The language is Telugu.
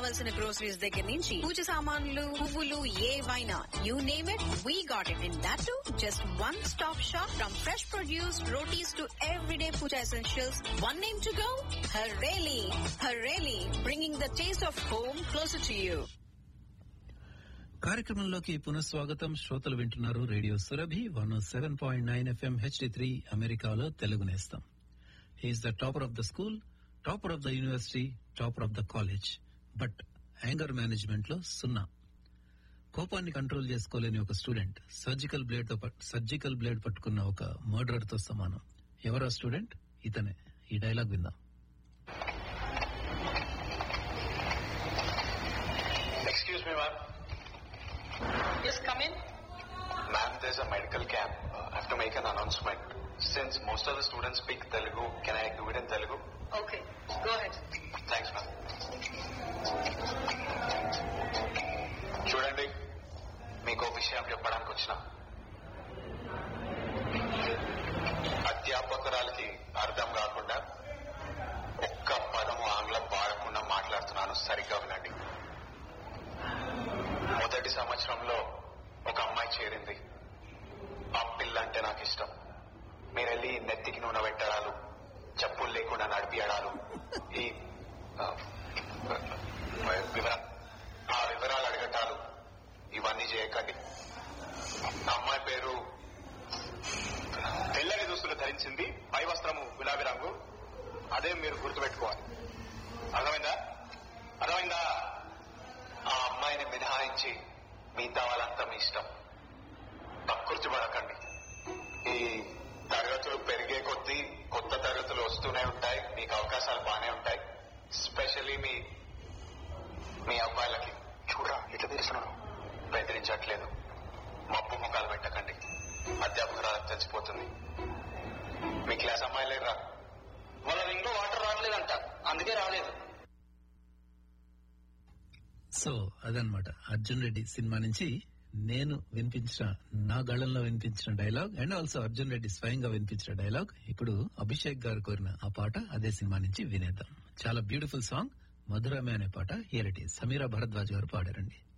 కావాల్సిన గ్రోసరీస్ దగ్గర నుంచి పూజ సామాన్లు పువ్వులు ఏవైనా you name it we got it in that to just one stop shop from fresh produce rotis to everyday puja essentials one name to go Hareli Hareli bringing the taste of home closer to you కార్యక్రమంలోకి పునఃస్వాగతం శ్రోతలు వింటున్నారు radio Surabhi one seven point nine FM HD three అమెరికాలో తెలుగు నేస్తాం he is the topper of the school topper of the university topper of the college but anger management లో సున్నా కోపాన్ని కంట్రోల్ చేసుకోలేని ఒక స్టూడెంట్ సర్జికల్ బ్లేడ్ తో సర్జికల్ బ్లేడ్ పట్టుకున్న ఒక మర్డరర్ తో సమానం ఎవరా స్టూడెంట్ ఇతనే ఈ డైలాగ్ విందాం Excuse me, ma'am. Yes, come in. Ma'am, there's a medical camp. Uh, I have to make an announcement. Since most of the students speak Telugu, can I do it in Telugu? Okay, go ahead. Thanks, ma'am. చూడండి మీకు విషయం చెప్పడానికి వచ్చిన అధ్యాపకురాలకి అర్థం కాకుండా ఒక్క పదము ఆంగ్లం వాడకుండా మాట్లాడుతున్నాను సరిగ్గా వినండి మొదటి సంవత్సరంలో ఒక అమ్మాయి చేరింది ఆ పిల్ల అంటే నాకు ఇష్టం మీరు వెళ్ళి నెత్తికి నూనె పెట్టడాలు చెప్పులు లేకుండా నడిపియడాలు ఈ ఆ, వివర ఆ వివరాలు అడగటాలు ఇవన్నీ చేయకండి ఆ అమ్మాయి పేరు తెల్లని దుస్తులు ధరించింది పై వస్త్రము గులాబీ రంగు అదే మీరు గుర్తుపెట్టుకోవాలి అర్థమైందా అర్థమైందా ఆ అమ్మాయిని మినహాయించి మిగతా వాళ్ళంతా మీ ఇష్టం తక్కుర్చి పడకండి ఈ తరగతులు పెరిగే కొద్దీ కొత్త తరగతులు వస్తూనే ఉంటాయి మీకు అవకాశాలు బాగానే ఉంటాయి స్పెషల్లీ మీ మీ అబ్బాయిలకి చూడరా ఇట్లా తీస్తున్నాను బెదిరించట్లేదు మబ్బు ముఖాలు పెట్టకండి అధ్యాపకురాలకు చచ్చిపోతుంది మీ క్లాస్ అమ్మాయి లేరా వాళ్ళ ఇంట్లో వాటర్ రావట్లేదంట అందుకే రాలేదు సో అదనమాట అర్జున్ రెడ్డి సినిమా నుంచి నేను వినిపించిన నా గళంలో వినిపించిన dialogue and also Arjun Reddy స్వయంగా వినిపించిన డైలాగ్ ఇప్పుడు అభిషేక్ గారు కోరిన ఆ పాట అదే సినిమా నుంచి వినేద్దాం చాలా బ్యూటిఫుల్ సాంగ్ మధురమే అనే పాట here it is Sameera Bharadwaj గారు పాడారండి